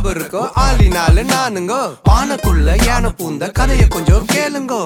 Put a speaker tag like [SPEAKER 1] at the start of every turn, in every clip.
[SPEAKER 1] டாபருக்கோ ஆளினாலு நானுங்கோ பானைக்குள்ள யானை பூந்த கதைய கொஞ்சம் கேளுங்கோ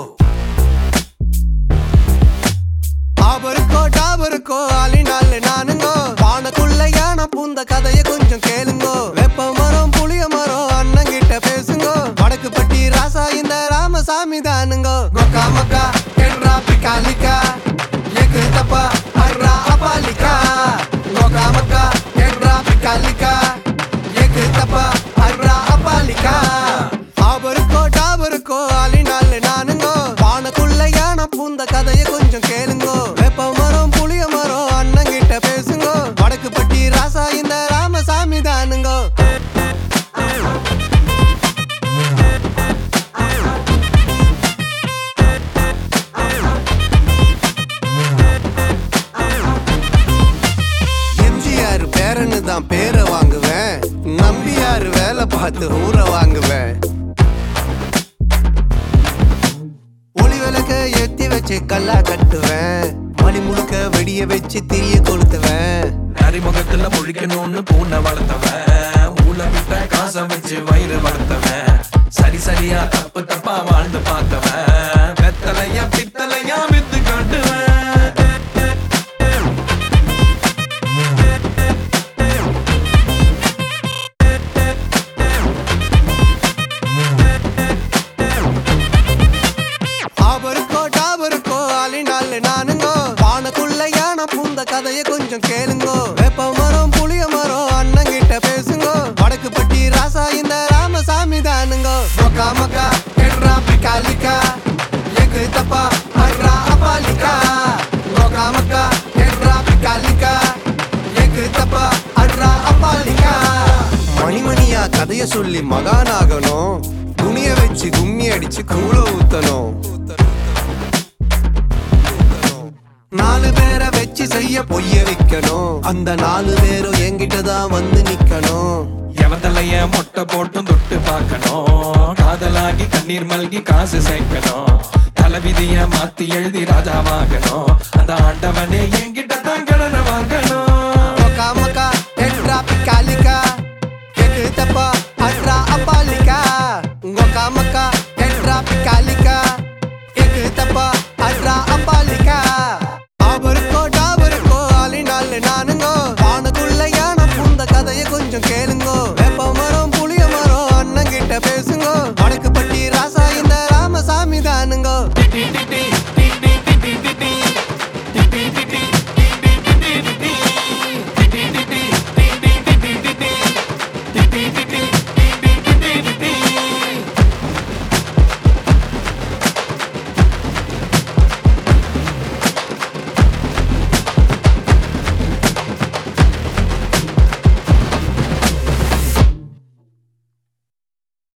[SPEAKER 1] டாபருக்கோ டாபருக்கோ ஆளினாலு நானுங்கோ பானைக்குள்ள யானை பூந்த கதைய கொஞ்சம் கேளுங்கோ வெப்ப மரம் புளிய மரம் அண்ணன் கிட்ட பேசுங்கோ வடக்கு பட்டி ராசா இந்த ராமசாமி தானுங்கோ கொக்கா மக்கா கென்றா பிக்காலிக்கா எக்கு தப்பா அர்ரா அபாலிக்கா கொக்கா மக்கா கென்றா பிக்காலிக்கா எக்கு தப்பா அர்ரா அபாலிக்கா டாபருக்கோ டாபருக்கோ ஆளினாலு நானுங்கோ பானைக்குள்ள யானை பூந்த கதைய கொஞ்சம் கேளுங்கோ வெப்ப மரம் புளிய மரம் அண்ணன் கிட்ட பேசுங்கோ வடக்கு பட்டி ராசா இந்த ராமசாமி தானுங்கோ எம்ஜிஆர் பேரன்னு தான் பேரை வாங்குவேன் நம்பியார் வேலை பார்த்து ஊரை வாங்குவேன் ஒளி விளக்க ஏத்தி வச்சு கல்லா கட்டுவேன் மணி முழுக்க வெடிய வச்சு திரிய கொளுத்துவேன்
[SPEAKER 2] அறிமுகத்துல முழிக்கணும்னு பூனை வளர்த்தவன் ஊழ விட்ட காசை வச்சு வயிறு வளர்த்தவன் சரி சரியா தப்பு தப்பா வாழ்ந்து பார்த்தவன் வெத்தலையா பித்தலையா வித்து காட்டுவேன்
[SPEAKER 1] டாபருக்கோ டாபருக்கோ ஆளினாலு நானுங்கோ பானைக்குள்ள யானை பூந்த கதைய கொஞ்சம் கேளுங்கோ வேப்ப மரம் புளிய மரம் அண்ணன் கிட்ட பேசுங்கோ வடக்கு பட்டி ராசா இந்த ராமசாமி தானுங்கோ மக்கா மக்கா கெட்ரா பிக்காலிக்கா எக்கு தப்பா அர்ரா அபாலிக்கா மக்கா மக்கா கெட்ரா பிக்காலிக்கா எக்கு தப்பா அர்ரா அபாலிக்கா மணிமணியா கதைய சொல்லி மகானாகணும் துணிய வச்சு கும்மி அடிச்சு கூழ ஊத்தணும் நாலு பேரை வச்சு செய்ய பொய்ய வைக்கணும் அந்த நாலு பேரும் என்கிட்ட தான் வந்து நிக்கணும்
[SPEAKER 2] எவத்தலைய மொட்டை போட்டும் தொட்டு பார்க்கணும் காதலாகி கண்ணீர் மல்கி காசு சேர்க்கணும் தலைவிதிய மாத்தி எழுதி ராஜாவாகணும் அந்த ஆண்டவனே என்கிட்ட தான் கடனை வாங்கணும்
[SPEAKER 1] மக்கா மக்கா எட்ரா பிக்காலிக்கா எக்கு தப்பா அட்ரா அப்பாலிக்கா உங்கக்கா மக்கா எட்ரா பிக்காலிக்கா எக்கு தப்பா அட்ரா அப்பாலிக்கா டாபருக்கோ டாபருக்கோ ஆளினாலு நானுங்கோ பானைக்குள்ள யானை பூந்த கதைய கொஞ்சம் கேளுங்கோ வேப்ப மரம் புளிய மரம் அண்ணன் கிட்ட பேசுங்கோ வடக்கு